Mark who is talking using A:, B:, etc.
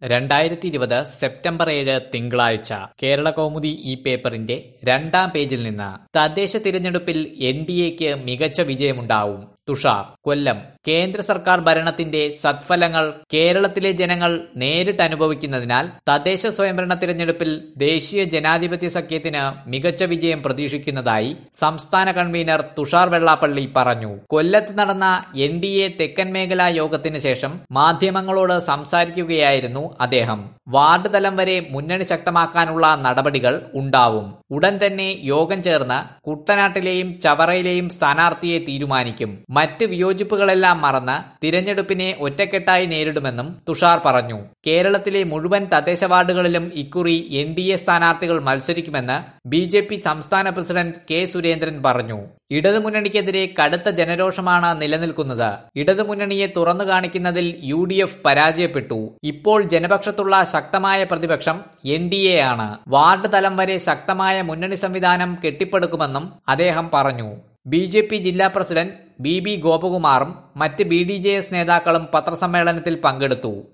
A: രണ്ടായിരത്തി ഇരുപത് സെപ്റ്റംബർ ഏഴ് തിങ്കളാഴ്ച കേരള കൗമുദി ഈ പേപ്പറിന്റെ രണ്ടാം പേജിൽ നിന്ന് തദ്ദേശ തിരഞ്ഞെടുപ്പിൽ എൻ ഡി എക്ക് മികച്ച വിജയമുണ്ടാവും തുഷാർ കൊല്ലം കേന്ദ്ര സർക്കാർ ഭരണത്തിന്റെ സത്ഫലങ്ങൾ കേരളത്തിലെ ജനങ്ങൾ നേരിട്ട് അനുഭവിക്കുന്നതിനാൽ തദ്ദേശ സ്വയംഭരണ തിരഞ്ഞെടുപ്പിൽ ദേശീയ ജനാധിപത്യ സഖ്യത്തിന് മികച്ച വിജയം പ്രതീക്ഷിക്കുന്നതായി സംസ്ഥാന കൺവീനർ തുഷാർ വെള്ളാപ്പള്ളി പറഞ്ഞു കൊല്ലത്ത് നടന്ന എൻ ഡി എ തെക്കൻ മേഖലാ യോഗത്തിന് ശേഷം മാധ്യമങ്ങളോട് സംസാരിക്കുകയായിരുന്നു അദ്ദേഹം വാർഡ് തലം വരെ മുന്നണി ശക്തമാക്കാനുള്ള നടപടികൾ ഉണ്ടാവും ഉടൻ തന്നെ യോഗം ചേർന്ന് കുട്ടനാട്ടിലെയും ചവറയിലെയും സ്ഥാനാർത്ഥിയെ തീരുമാനിക്കും മറ്റ് വിയോജിപ്പുകളെല്ലാം മറന്ന് തിരഞ്ഞെടുപ്പിനെ ഒറ്റക്കെട്ടായി നേരിടുമെന്നും തുഷാർ പറഞ്ഞു കേരളത്തിലെ മുഴുവൻ തദ്ദേശ വാർഡുകളിലും ഇക്കുറി എൻ ഡി എ സ്ഥാനാർത്ഥികൾ മത്സരിക്കുമെന്ന് ബി ജെ പി സംസ്ഥാന പ്രസിഡന്റ് കെ സുരേന്ദ്രൻ പറഞ്ഞു ഇടതുമുന്നണിക്കെതിരെ കടുത്ത ജനരോഷമാണ് നിലനിൽക്കുന്നത് ഇടതുമുന്നണിയെ തുറന്നു കാണിക്കുന്നതിൽ യു ഡി എഫ് പരാജയപ്പെട്ടു ഇപ്പോൾ ജനപക്ഷത്തുള്ള ശക്തമായ പ്രതിപക്ഷം എൻ ഡി എ ആണ് വാർഡ് തലം വരെ ശക്തമായ മുന്നണി സംവിധാനം കെട്ടിപ്പടുക്കുമെന്നും അദ്ദേഹം പറഞ്ഞു ബി ജെ പി ജില്ലാ പ്രസിഡന്റ് ബി ബി ഗോപകുമാറും മറ്റ് ബി ഡി ജെ എസ് നേതാക്കളും പത്രസമ്മേളനത്തിൽ പങ്കെടുത്തു